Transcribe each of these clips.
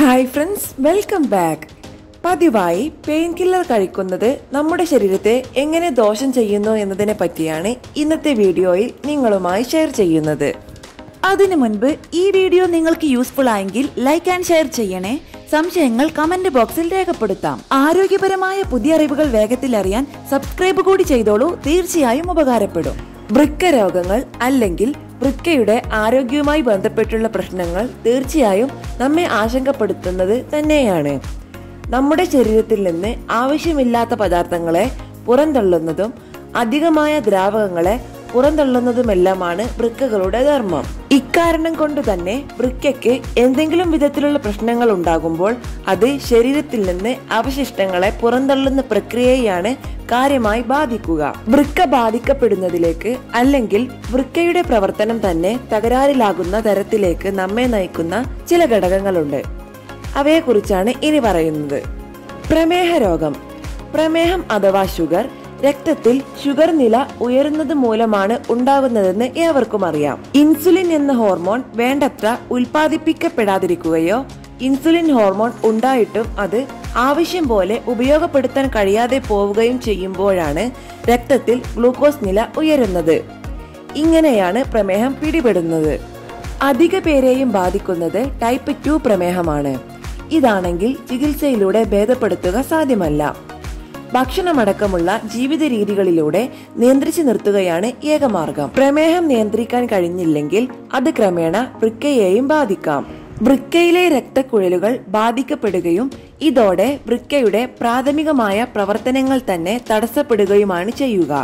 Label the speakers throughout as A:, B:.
A: hi friends welcome back പതിവായി pain killer കഴിക്കുന്നത് നമ്മുടെ ശരീരത്തെ എങ്ങനെ ദോഷം ചെയ്യുന്നു എന്നതിനെ പറ്റിയാണ് ഇന്നത്തെ വീഡിയോയിൽ നിങ്ങളുമായി ഷെയർ ചെയ്യുന്നത്
B: അതിനു മുൻപ് ഈ വീഡിയോ നിങ്ങൾക്ക് യൂസ്ഫുൾ ആയെങ്കിൽ ലൈക്ക് ആൻഡ് ഷെയർ ചെയ്യണേ സംശയങ്ങൾ കമന്റ് ബോക്സിൽ രേഖപ്പെടുത്താം ആരോഗ്യപരമായ പുതിയ അറിവുകൾ വേഗത്തിൽ അറിയാൻ സബ്സ്ക്രൈബ് കൂടി ചെയ്തോളൂ തീർച്ചയായും ഉപകാരപ്പെടും
A: വൃക്ക രോഗങ്ങൾ അല്ലെങ്കിൽ വൃക്കയുടെ ആരോഗ്യവുമായി ബന്ധപ്പെട്ടുള്ള പ്രശ്നങ്ങൾ തീർച്ചയായും നമ്മെ ആശങ്കപ്പെടുത്തുന്നത് തന്നെയാണ് നമ്മുടെ ശരീരത്തിൽ നിന്ന് ആവശ്യമില്ലാത്ത പദാർത്ഥങ്ങളെ പുറന്തള്ളുന്നതും അധികമായ ദ്രാവകങ്ങളെ പുറന്തള്ളുന്നതുമെല്ലാമാണ് വൃക്കകളുടെ ധർമ്മം ഇക്കാരണം കൊണ്ട് തന്നെ വൃക്കയ്ക്ക് എന്തെങ്കിലും വിധത്തിലുള്ള പ്രശ്നങ്ങൾ ഉണ്ടാകുമ്പോൾ അത് ശരീരത്തിൽ നിന്ന് അവശിഷ്ടങ്ങളെ പുറന്തള്ളുന്ന പ്രക്രിയയാണ് കാര്യമായി ബാധിക്കുക വൃക്ക ബാധിക്കപ്പെടുന്നതിലേക്ക് അല്ലെങ്കിൽ വൃക്കയുടെ പ്രവർത്തനം തന്നെ തകരാറിലാകുന്ന തരത്തിലേക്ക് നമ്മെ നയിക്കുന്ന ചില ഘടകങ്ങളുണ്ട് അവയെക്കുറിച്ചാണ് ഇനി പറയുന്നത് പ്രമേഹ രോഗം പ്രമേഹം അഥവാ ഷുഗർ രക്തത്തിൽ ഷുഗർ നില ഉയരുന്നത് മൂലമാണ് ഉണ്ടാകുന്നതെന്ന് ഏവർക്കും അറിയാം ഇൻസുലിൻ എന്ന ഹോർമോൺ വേണ്ടത്ര ഉൽപ്പാദിപ്പിക്കപ്പെടാതിരിക്കുകയോ ഇൻസുലിൻ ഹോർമോൺ ഉണ്ടായിട്ടും അത് ആവശ്യം പോലെ ഉപയോഗപ്പെടുത്താൻ കഴിയാതെ പോവുകയും ചെയ്യുമ്പോഴാണ് രക്തത്തിൽ ഗ്ലൂക്കോസ് നില ഉയരുന്നത് ഇങ്ങനെയാണ് പ്രമേഹം പിടിപെടുന്നത് അധിക പേരെയും ബാധിക്കുന്നത് ടൈപ്പ് ടു പ്രമേഹമാണ് ഇതാണെങ്കിൽ ചികിത്സയിലൂടെ ഭേദപ്പെടുത്തുക സാധ്യമല്ല ഭക്ഷണമടക്കമുള്ള ജീവിത രീതികളിലൂടെ നിയന്ത്രിച്ചു നിർത്തുകയാണ് ഏകമാർഗം പ്രമേഹം നിയന്ത്രിക്കാൻ കഴിഞ്ഞില്ലെങ്കിൽ അത് ക്രമേണ വൃക്കയെയും ബാധിക്കാം വൃക്കയിലെ രക്തക്കുഴലുകൾ ബാധിക്കപ്പെടുകയും ഇതോടെ വൃക്കയുടെ പ്രാഥമികമായ പ്രവർത്തനങ്ങൾ തന്നെ തടസ്സപ്പെടുകയുമാണ് ചെയ്യുക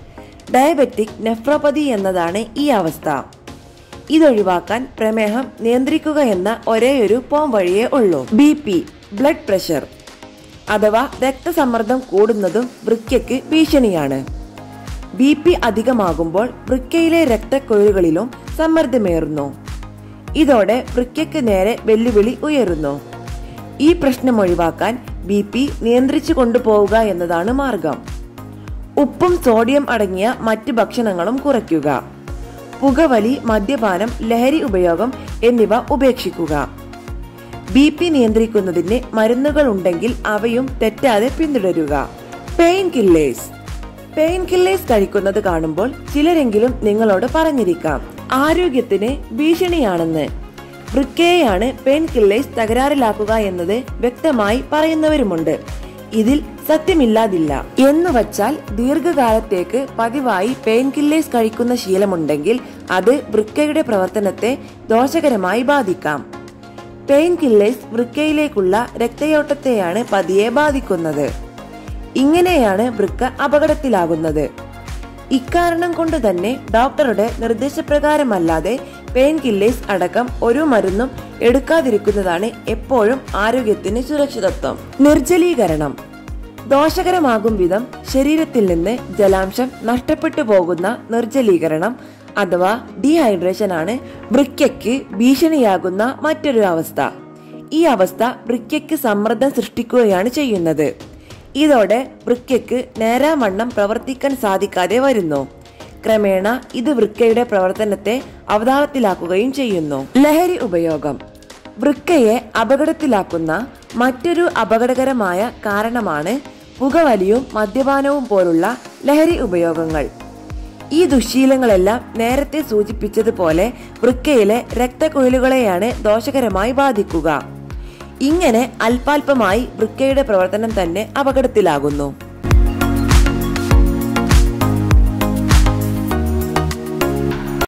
A: ഡയബറ്റിക് നെഫ്രോപ്പതി എന്നതാണ് ഈ അവസ്ഥ ഇതൊഴിവാക്കാൻ പ്രമേഹം നിയന്ത്രിക്കുക എന്ന ഒരേയൊരു പോം വഴിയേ ഉള്ളൂ ബി പി ബ്ലഡ് പ്രഷർ അഥവാ രക്തസമ്മർദ്ദം കൂടുന്നതും വൃക്കയ്ക്ക് ഭീഷണിയാണ് ബി പി അധികമാകുമ്പോൾ വൃക്കയിലെ രക്തക്കൊഴുകളിലും സമ്മർദ്ദമേറുന്നു ഇതോടെ വൃക്കയ്ക്ക് നേരെ വെല്ലുവിളി ഉയരുന്നു ഈ പ്രശ്നം ഒഴിവാക്കാൻ ബി പി നിയന്ത്രിച്ചു കൊണ്ടുപോവുക എന്നതാണ് മാർഗം ഉപ്പും സോഡിയം അടങ്ങിയ മറ്റ് ഭക്ഷണങ്ങളും കുറയ്ക്കുക പുകവലി മദ്യപാനം ലഹരി ഉപയോഗം എന്നിവ ഉപേക്ഷിക്കുക ബി പി നിയന്ത്രിക്കുന്നതിന് മരുന്നുകൾ ഉണ്ടെങ്കിൽ അവയും തെറ്റാതെ പിന്തുടരുക പെയിൻ കില്ലേഴ്സ് പെയിൻ കില്ലേഴ്സ് കഴിക്കുന്നത് കാണുമ്പോൾ ചിലരെങ്കിലും നിങ്ങളോട് പറഞ്ഞിരിക്കാം ആരോഗ്യത്തിന് ഭീഷണിയാണെന്ന് വൃക്കയെയാണ് പെയിൻ കില്ലേഴ്സ് തകരാറിലാക്കുക എന്നത് വ്യക്തമായി പറയുന്നവരുമുണ്ട് ഇതിൽ സത്യമില്ലാതില്ല എന്ന് വച്ചാൽ ദീർഘകാലത്തേക്ക് പതിവായി പെയിൻ കില്ലേഴ്സ് കഴിക്കുന്ന ശീലമുണ്ടെങ്കിൽ അത് വൃക്കയുടെ പ്രവർത്തനത്തെ ദോഷകരമായി ബാധിക്കാം പെയിൻ കില്ലേഴ്സ് വൃക്കയിലേക്കുള്ള രക്തയോട്ടത്തെയാണ് പതിയെ ബാധിക്കുന്നത് ഇങ്ങനെയാണ് വൃക്ക അപകടത്തിലാകുന്നത് ഇക്കാരണം കൊണ്ട് തന്നെ ഡോക്ടറുടെ നിർദ്ദേശപ്രകാരമല്ലാതെ പെയിൻ കില്ലേഴ്സ് അടക്കം ഒരു മരുന്നും എടുക്കാതിരിക്കുന്നതാണ് എപ്പോഴും ആരോഗ്യത്തിന് സുരക്ഷിതത്വം നിർജ്ജലീകരണം ദോഷകരമാകും വിധം ശരീരത്തിൽ നിന്ന് ജലാംശം നഷ്ടപ്പെട്ടു പോകുന്ന നിർജ്ജലീകരണം അഥവാ ഡീഹൈഡ്രേഷൻ ആണ് വൃക്കയ്ക്ക് ഭീഷണിയാകുന്ന മറ്റൊരു അവസ്ഥ ഈ അവസ്ഥ വൃക്കയ്ക്ക് സമ്മർദ്ദം സൃഷ്ടിക്കുകയാണ് ചെയ്യുന്നത് ഇതോടെ വൃക്കയ്ക്ക് നേരാവണ്ണം പ്രവർത്തിക്കാൻ സാധിക്കാതെ വരുന്നു ക്രമേണ ഇത് വൃക്കയുടെ പ്രവർത്തനത്തെ അവതാളത്തിലാക്കുകയും ചെയ്യുന്നു ലഹരി ഉപയോഗം വൃക്കയെ അപകടത്തിലാക്കുന്ന മറ്റൊരു അപകടകരമായ കാരണമാണ് പുകവലിയും മദ്യപാനവും പോലുള്ള ലഹരി ഉപയോഗങ്ങൾ ഈ ദുശീലങ്ങളെല്ലാം നേരത്തെ സൂചിപ്പിച്ചതുപോലെ വൃക്കയിലെ രക്തക്കുഴലുകളെയാണ് ദോഷകരമായി ബാധിക്കുക ഇങ്ങനെ അല്പാൽപമായി വൃക്കയുടെ പ്രവർത്തനം തന്നെ അപകടത്തിലാകുന്നു